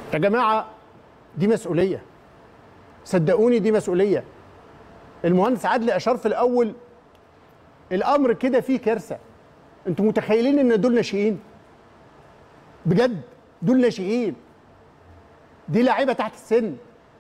يا جماعه دي مسؤوليه صدقوني دي مسؤوليه المهندس عادل اشار في الاول الامر كده فيه كارثه انتوا متخيلين ان دول ناشئين بجد دول ناشئين دي لعيبه تحت السن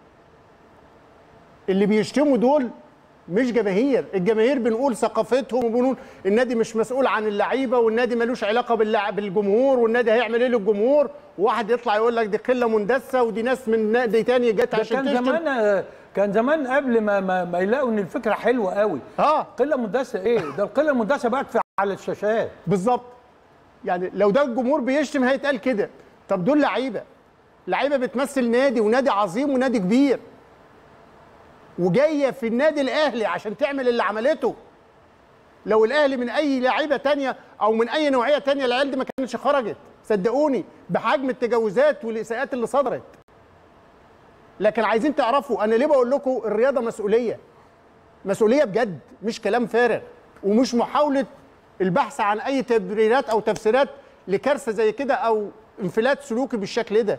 اللي بيشتموا دول مش جماهير الجماهير بنقول ثقافتهم وبنقول النادي مش مسؤول عن اللعيبه والنادي ملوش علاقه باللعب بالجمهور والنادي هيعمل ايه للجمهور وواحد يطلع يقول لك دي قله مندسه ودي ناس من نادي تاني جت ده عشان كان تشتم زمان كان زمان قبل ما ما, ما يلاقوا ان الفكره حلوه قوي اه قله مندسه ايه ده القله المندسه بقت في على الشاشات بالظبط يعني لو ده الجمهور بيشتم هيتقال كده طب دول لعيبه لعيبه بتمثل نادي ونادي عظيم ونادي كبير وجايه في النادي الاهلي عشان تعمل اللي عملته لو الاهلي من اي لعيبه تانية او من اي نوعيه تانية العيال دي ما كانتش خرجت صدقوني بحجم التجاوزات والاساءات اللي صدرت لكن عايزين تعرفوا انا ليه بقول لكم الرياضه مسؤوليه مسؤوليه بجد مش كلام فارغ ومش محاوله البحث عن اي تبريرات او تفسيرات لكارثه زي كده او انفلات سلوكي بالشكل ده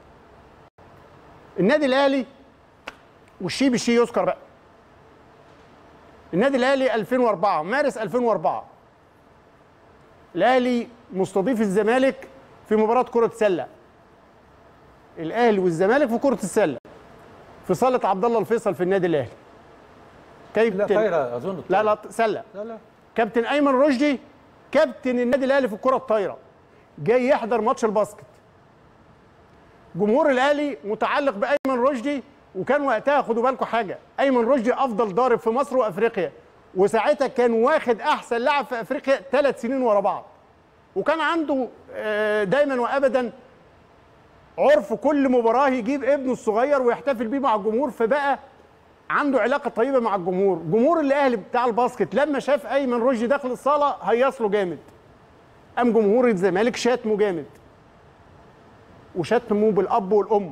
النادي الاهلي والشي بالشي يذكر بقى النادي الاهلي 2004 مارس 2004 الاهلي مستضيف الزمالك في مباراه كره سله الاهلي والزمالك في كره السله في صاله عبد الله الفيصل في النادي الاهلي لا كابتن طايره اظن لا لا سله لا لا كابتن ايمن رشدي كابتن النادي الاهلي في الكره الطايره جاي يحضر ماتش الباسكت جمهور الاهلي متعلق بايمن رشدي وكان وقتها خدوا بالكم حاجه ايمن رشدي افضل ضارب في مصر وافريقيا وساعتها كان واخد احسن لاعب في افريقيا ثلاث سنين ورا بعض وكان عنده آه، دايما وابدا عرف كل مباراه يجيب ابنه الصغير ويحتفل بيه مع الجمهور فبقى عنده علاقه طيبه مع الجمهور جمهور الاهلي بتاع الباسكت لما شاف ايمن رشدي داخل الصاله هيص له جامد قام جمهور الزمالك شاتمه جامد وشتمه بالاب والام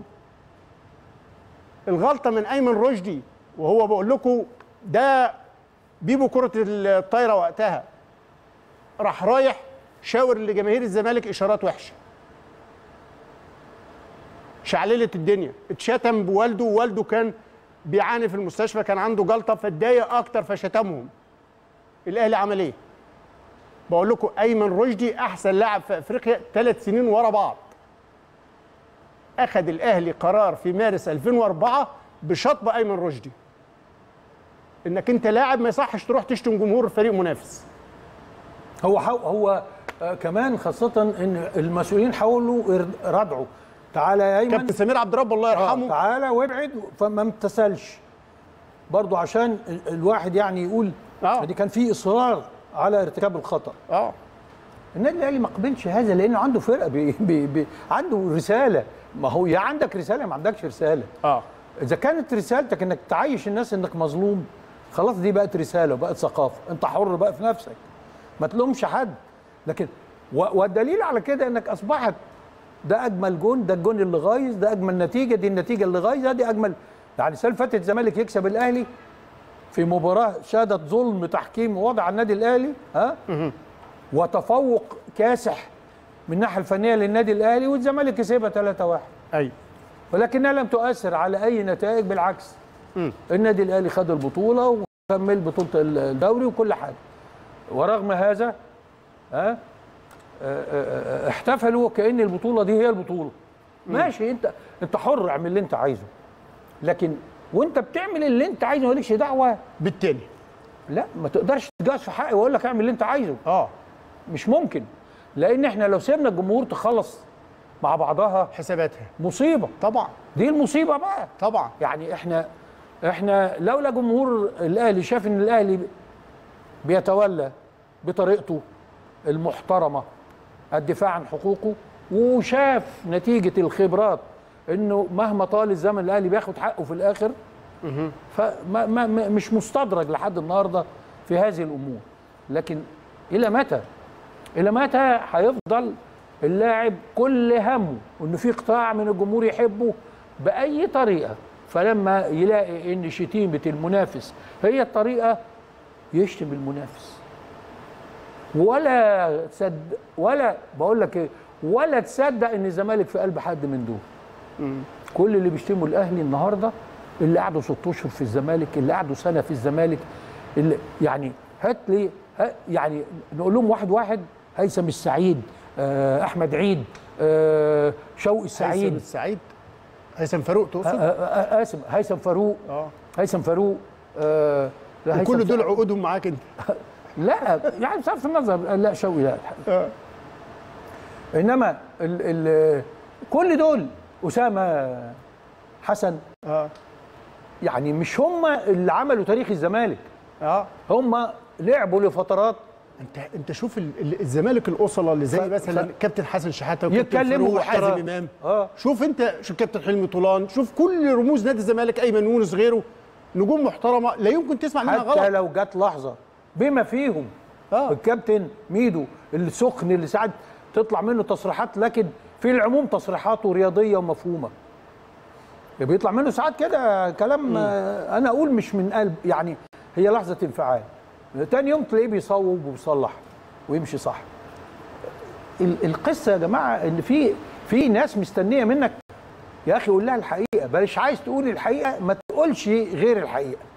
الغلطه من ايمن رشدي وهو بقول لكم ده بيبو كره الطايره وقتها راح رايح شاور لجماهير الزمالك اشارات وحشه شعللت الدنيا اتشتم بوالده ووالده كان بيعاني في المستشفى كان عنده جلطه فاتضايق اكتر فشتمهم الاهلي عمل ايه بقول لكم ايمن رشدي احسن لاعب في افريقيا ثلاث سنين ورا بعض اخذ الاهلي قرار في مارس 2004 بشطب ايمن رشدي انك انت لاعب ما يصحش تروح تشتم جمهور فريق منافس هو حو هو آه كمان خاصه ان المسؤولين حاولوا إر- ردعوا تعالى يا ايمن كابتن سمير عبد الرب الله آه يرحمه تعالى وابعد فما امتثلش برضو عشان ال- الواحد يعني يقول آه. دي كان في اصرار على ارتكاب الخطا اه النادي الاهلي ما قبلش هذا لانه عنده فرقه بي بي بي عنده رساله ما هو يا عندك رساله يا ما عندكش رساله اه اذا كانت رسالتك انك تعيش الناس انك مظلوم خلاص دي بقت رساله وبقت ثقافه انت حر بقى في نفسك ما تلومش حد لكن و- والدليل على كده انك اصبحت ده اجمل جون ده الجون اللي غايز ده اجمل نتيجه دي النتيجه اللي غايزه دي اجمل يعني السنه اللي فاتت الزمالك يكسب الاهلي في مباراه شهدت ظلم تحكيم وضع النادي الاهلي ها وتفوق كاسح من الناحيه الفنيه للنادي الاهلي والزمالك كسبها 3-1 ايوه ولكنها لم تؤثر على اي نتائج بالعكس النادي الاهلي خد البطوله وكمل بطوله الدوري وكل حاجه ورغم هذا ها آه، آه، آه، احتفلوا كان البطوله دي هي البطوله ماشي انت انت حر اعمل اللي انت عايزه لكن وانت بتعمل اللي انت عايزه مالكش دعوه بالتاني لا ما تقدرش تجاز في حقي واقول لك اعمل اللي انت عايزه اه مش ممكن لان احنا لو سيبنا الجمهور تخلص مع بعضها حساباتها مصيبه طبعا دي المصيبه بقى طبعا يعني احنا احنا لولا جمهور الاهلي شاف ان الاهلي بيتولى بطريقته المحترمه الدفاع عن حقوقه وشاف نتيجه الخبرات انه مهما طال الزمن الاهلي بياخد حقه في الاخر فما ما ما- مش مستدرج لحد النهارده في هذه الامور لكن الى متى؟ الى متى هيفضل اللاعب كل همه انه في قطاع من الجمهور يحبه باي طريقه فلما يلاقي ان شتيمه المنافس هي الطريقه يشتم المنافس ولا تصدق ولا بقول لك ايه ولا تصدق ان الزمالك في قلب حد من دول كل اللي بيشتموا الاهلي النهارده اللي قعدوا ست اشهر في الزمالك اللي قعدوا سنه في الزمالك اللي يعني هات لي ها- يعني نقول لهم واحد واحد هيثم السعيد آه، احمد عيد آه، شوقي هيثم السعيد السعيد هيثم فاروق آه، تقصد آه، آه، هيثم هيثم فاروق اه هيثم فاروق آه، لا، هيثم وكل دول فاروق. عقودهم معاك انت لا يعني بصرف النظر لا شوقي لا آه. انما ال ال كل دول اسامه حسن اه يعني مش هم اللي عملوا تاريخ الزمالك اه هم لعبوا لفترات انت انت شوف ال- ال- الزمالك الاصله اللي زي ف- مثلا ف- كابتن حسن شحاته وكابتن يتكلموا فاروق وحازم باحترام. امام اه شوف انت شوف كابتن حلمي طولان شوف كل رموز نادي الزمالك ايمن يونس غيره نجوم محترمه لا يمكن تسمع منها حتى غلط لو جت لحظه بما فيهم اه الكابتن ميدو السخن اللي ساعات تطلع منه تصريحات لكن في العموم تصريحاته رياضيه ومفهومه بيطلع منه ساعات كده كلام آه، انا اقول مش من قلب يعني هي لحظه انفعال تاني يوم تلاقيه بيصوب وبيصلح ويمشي صح ال- القصه يا جماعه ان في في ناس مستنيه منك يا اخي قول لها الحقيقه بلاش عايز تقول الحقيقه ما تقولش غير الحقيقه